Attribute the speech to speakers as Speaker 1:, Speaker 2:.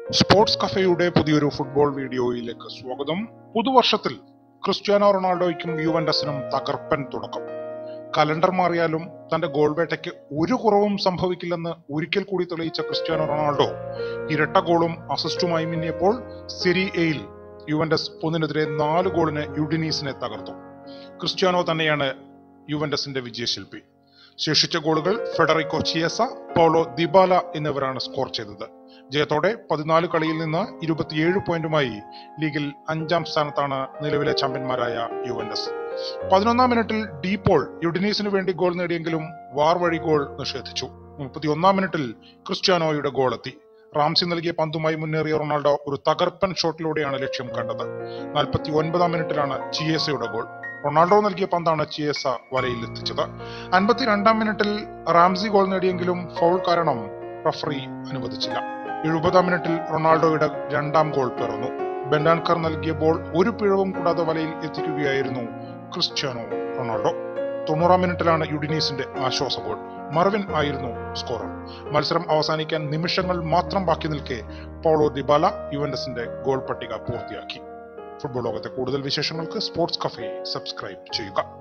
Speaker 1: sports കഫേയുടെ പുതിയൊരു football വീഡിയോയിലേക്ക് സ്വാഗതം പുതുവർഷത്തിൽ ക്രിസ്ത്യാനോ റൊണാൾഡോയ്ക്കും യുവന്റസിനും തകർപ്പൻ തുടക്കം കലണ്ടർ മാറിയാലും തന്റെ ഗോൾ വേട്ടയ്ക്ക് ഒരു കുറവും സംഭവിക്കില്ലെന്ന് ഒരിക്കൽ കൂടി തെളിയിച്ച ക്രിസ്ത്യാനോ റൊണാൾഡോ ഇരട്ട ഗോളും അസിസ്റ്റുമായി മിന്നിയപ്പോൾ സെരി എയിൽ യുവന്റസ് ഒന്നിനെതിരെ നാല് ഗോളിന് യുഡിനീസിനെ തകർത്തു ക്രിസ്ത്യാനോ തന്നെയാണ് യുവന്റസിന്റെ വിജയശില്പി ശേഷിച്ച ഗോളുകൾ ഫെഡറിക്കോ ചിയസ പൗളോ ദിബാല എന്നിവരാണ് സ്കോർ ചെയ്തത് ജയത്തോടെ പതിനാല് കളിയിൽ നിന്ന് ഇരുപത്തിയേഴ് പോയിന്റുമായി ലീഗിൽ അഞ്ചാം സ്ഥാനത്താണ് നിലവിലെ ചാമ്പ്യന്മാരായ യുവന്റസ് പതിനൊന്നാം മിനിറ്റിൽ ഡീപോൾ യുഡിനീസിന് വേണ്ടി ഗോൾ നേടിയെങ്കിലും വാർ വഴി ഗോൾ നിഷേധിച്ചു മുപ്പത്തിയൊന്നാം മിനിറ്റിൽ ക്രിസ്ത്യാനോയുടെ ഗോൾ എത്തി റാംസി നൽകിയ പന്തുമായി മുന്നേറിയ റൊണാൾഡോ ഒരു തകർപ്പൻ ഷോട്ടിലൂടെയാണ് ലക്ഷ്യം കണ്ടത് നാൽപ്പത്തി ഒൻപതാം മിനിറ്റിലാണ് ചിയേസയുടെ ഗോൾ റൊണാൾഡോ നൽകിയ പന്താണ് ചിയേസ വലയിൽ എത്തിച്ചത് അൻപത്തിരണ്ടാം മിനിറ്റിൽ റാംസി ഗോൾ നേടിയെങ്കിലും ഫൗൾ കാരണം റഫറി അനുവദിച്ചില്ല എഴുപതാം മിനിറ്റിൽ റൊണാൾഡോയുടെ രണ്ടാം ഗോൾ പിറന്നു ബെൻഡാൻകർ നൽകിയ ബോൾ ഒരു പിഴവും കൂടാതെ വലയിൽ എത്തിക്കുകയായിരുന്നു ക്രിസ്ത്യാനോ റൊണാൾഡോ തൊണ്ണൂറാം മിനിറ്റിലാണ് യുഡിനീസിന്റെ ആശ്വാസ ഗോൾ മറവിൻ ആയിരുന്നു സ്കോറർ മത്സരം അവസാനിക്കാൻ നിമിഷങ്ങൾ മാത്രം ബാക്കി നിൽക്കെ പോളോ ദിബാല യുവന്റസിന്റെ ഗോൾ പട്ടിക പൂർത്തിയാക്കി ഫുട്ബോൾ ലോകത്തെ കൂടുതൽ വിശേഷങ്ങൾക്ക് സ്പോർട്സ് കഫേ സബ്സ്ക്രൈബ് ചെയ്യുക